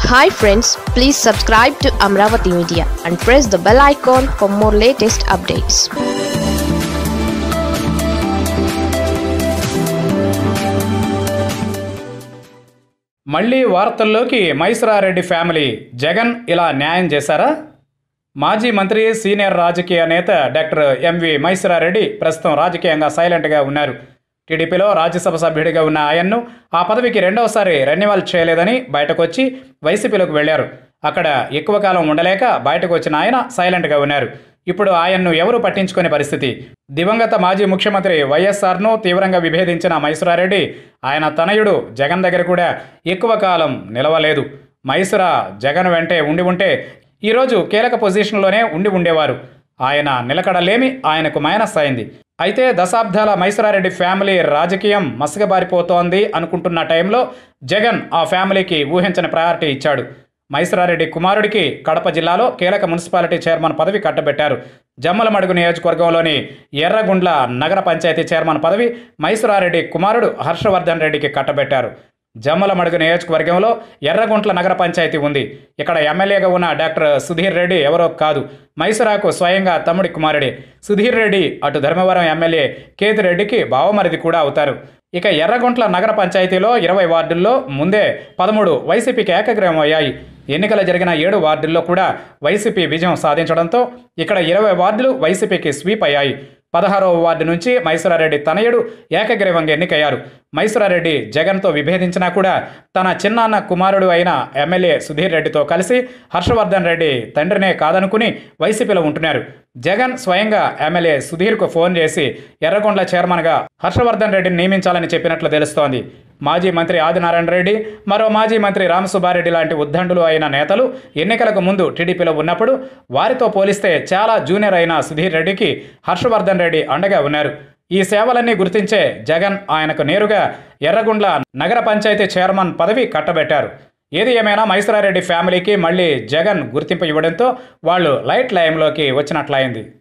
hi friends please subscribe to Amaravati media and press the bell icon for more latest updates మళ్ళీ వార్తల్లోకి మైసరారెడ్డి family Jagan ఇలా న్యాయం చేశారా మాజీ మంత్రి సీనియర్ రాజకీయ నేత డాక్టర్ ఎంవి మైసరారెడ్డి ప్రస్తుతం రాజకీయంగా సైలెంట్గా ఉన్నారు టీడీపీలో రాజ్యసభ సభ్యుడిగా ఉన్న ఆయన్ను ఆ పదవికి రెండవసారి రెన్యువల్ చేయలేదని బయటకు వచ్చి వైసీపీలోకి వెళ్లారు అక్కడ ఎక్కువ కాలం ఉండలేక బయటకు వచ్చిన ఆయన సైలెంట్గా ఉన్నారు ఇప్పుడు ఆయన్ను ఎవరూ పట్టించుకునే పరిస్థితి దివంగత మాజీ ముఖ్యమంత్రి వైఎస్ఆర్ను తీవ్రంగా విభేదించిన మైసూరారెడ్డి ఆయన తనయుడు జగన్ దగ్గర కూడా ఎక్కువ కాలం నిలవలేదు మైసురా జగన్ వెంటే ఉండి ఉంటే ఈరోజు కీలక పొజిషన్లోనే ఉండి ఉండేవారు ఆయన నిలకడలేమి ఆయనకు మైనస్ అయింది అయితే దశాబ్దాల మైసూరారెడ్డి ఫ్యామిలీ రాజకీయం మసకబారిపోతోంది అనుకుంటున్న టైంలో జగన్ ఆ ఫ్యామిలీకి ఊహించని ప్రయారిటీ ఇచ్చాడు మైసరారెడ్డి కుమారుడికి కడప జిల్లాలో కీలక మున్సిపాలిటీ చైర్మన్ పదవి కట్టబెట్టారు జమ్మలమడుగు నియోజకవర్గంలోని ఎర్రగుండ్ల నగర పంచాయతీ చైర్మన్ పదవి మైసరారెడ్డి కుమారుడు హర్షవర్ధన్ రెడ్డికి కట్టబెట్టారు జమ్మలమడుగు నియోజకవర్గంలో ఎర్రగుంట్ల నగర పంచాయతీ ఉంది ఇక్కడ ఎమ్మెల్యేగా ఉన్న డాక్టర్ సుధీర్ రెడ్డి ఎవరో కాదు మైసరాకు స్వయంగా తమ్ముడి కుమారుడే సుధీర్ రెడ్డి అటు ధర్మవరం ఎమ్మెల్యే కేతిరెడ్డికి బావమరిది కూడా అవుతారు ఇక ఎర్రగుంట్ల నగర పంచాయతీలో ఇరవై వార్డుల్లో ముందే పదమూడు వైసీపీకి ఏకగ్రహం అయ్యాయి ఎన్నికలు జరిగిన ఏడు వార్డుల్లో కూడా వైసీపీ విజయం సాధించడంతో ఇక్కడ ఇరవై వార్డులు వైసీపీకి స్వీప్ అయ్యాయి పదహారవ వార్డు నుంచి మైసూరారెడ్డి తనయుడు ఏకగ్రీవంగా ఎన్నికయ్యారు మైసూరారెడ్డి జగన్తో విభేదించినా కూడా తన చిన్నాన్న కుమారుడు అయిన ఎమ్మెల్యే సుధీర్ రెడ్డితో కలిసి హర్షవర్ధన్ రెడ్డి తండ్రినే కాదనుకుని వైసీపీలో ఉంటున్నారు జగన్ స్వయంగా ఎమ్మెల్యే సుధీర్కు ఫోన్ చేసి ఎర్రగొండ్ల చైర్మన్గా హర్షవర్ధన్ రెడ్డిని నియమించాలని చెప్పినట్లు తెలుస్తోంది మాజీ మంత్రి ఆదినారాయణ రెడ్డి మరో మాజీ మంత్రి రామసుబ్బారెడ్డి లాంటి ఉద్దండులు అయిన నేతలు ఎన్నికలకు ముందు టీడీపీలో ఉన్నప్పుడు వారితో పోలిస్తే చాలా జూనియర్ అయిన సుధీర్ రెడ్డికి హర్షవర్ధన్ రెడ్డి అండగా ఉన్నారు ఈ సేవలన్నీ గుర్తించే జగన్ ఆయనకు నేరుగా ఎర్రగుండ్ల నగర పంచాయతీ చైర్మన్ పదవి కట్టబెట్టారు ఏది ఏమైనా మైసరారెడ్డి ఫ్యామిలీకి మళ్ళీ జగన్ గుర్తింపు ఇవ్వడంతో వాళ్ళు లైట్ లయంలోకి వచ్చినట్లయింది